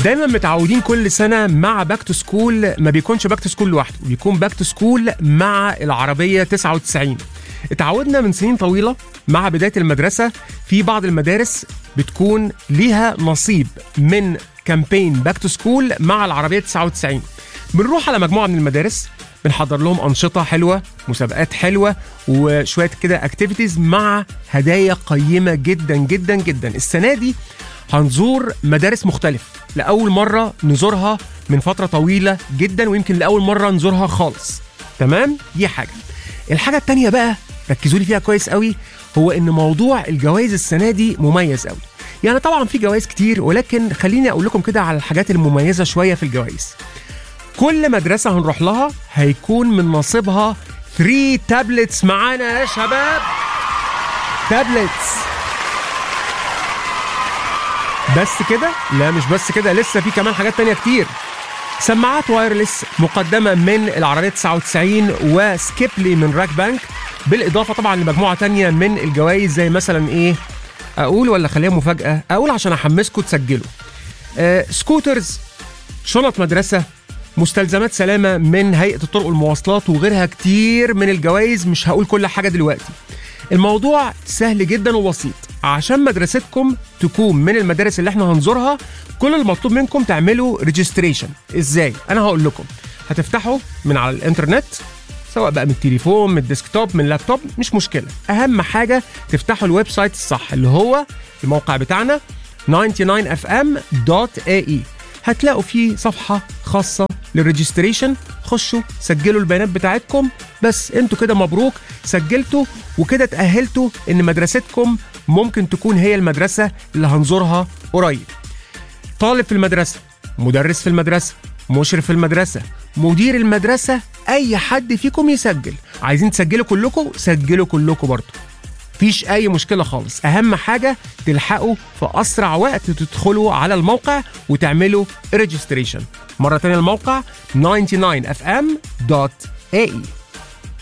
دايما متعودين كل سنه مع باك تو سكول ما بيكونش باك تو سكول لوحده بيكون باك تو سكول مع العربيه 99 اتعودنا من سنين طويله مع بدايه المدرسه في بعض المدارس بتكون ليها نصيب من كامبين باك تو سكول مع العربيه 99 بنروح على مجموعه من المدارس بنحضر لهم انشطه حلوه مسابقات حلوه وشويه كده اكتيفيتيز مع هدايا قيمه جدا جدا جدا السنه دي هنزور مدارس مختلف لاول مره نزورها من فتره طويله جدا ويمكن لاول مره نزورها خالص تمام دي حاجه الحاجه التانية بقى ركزوا لي فيها كويس قوي هو ان موضوع الجوائز السنه دي مميز قوي يعني طبعا في جوائز كتير ولكن خليني اقول لكم كده على الحاجات المميزه شويه في الجوائز كل مدرسه هنروح لها هيكون من نصيبها 3 تابلتس معانا يا شباب تابلتس بس كده لا مش بس كده لسه في كمان حاجات تانية كتير سماعات وايرلس مقدمة من العربية 99 وسكيبلي من راك بانك بالإضافة طبعا لمجموعة تانية من الجوائز زي مثلا إيه أقول ولا خليها مفاجأة أقول عشان أحمسكم تسجلوا آه سكوترز شنط مدرسة مستلزمات سلامة من هيئة الطرق والمواصلات وغيرها كتير من الجوائز مش هقول كل حاجة دلوقتي الموضوع سهل جدا وبسيط عشان مدرستكم تكون من المدارس اللي احنا هنزورها كل المطلوب منكم تعملوا ريجستريشن ازاي انا هقول لكم هتفتحوا من على الانترنت سواء بقى من التليفون من الديسكتوب من اللابتوب مش مشكله اهم حاجه تفتحوا الويب سايت الصح اللي هو الموقع بتاعنا 99fm.ae هتلاقوا فيه صفحه خاصه للريجستريشن خشوا سجلوا البيانات بتاعتكم بس انتوا كده مبروك سجلتوا وكده تأهلتوا ان مدرستكم ممكن تكون هي المدرسة اللي هنزورها قريب طالب في المدرسة مدرس في المدرسة مشرف في المدرسة مدير المدرسة أي حد فيكم يسجل عايزين تسجلوا كلكم سجلوا كلكم برضه مفيش أي مشكلة خالص أهم حاجة تلحقوا في أسرع وقت تدخلوا على الموقع وتعملوا ريجستريشن مرة تانية الموقع 99fm.ae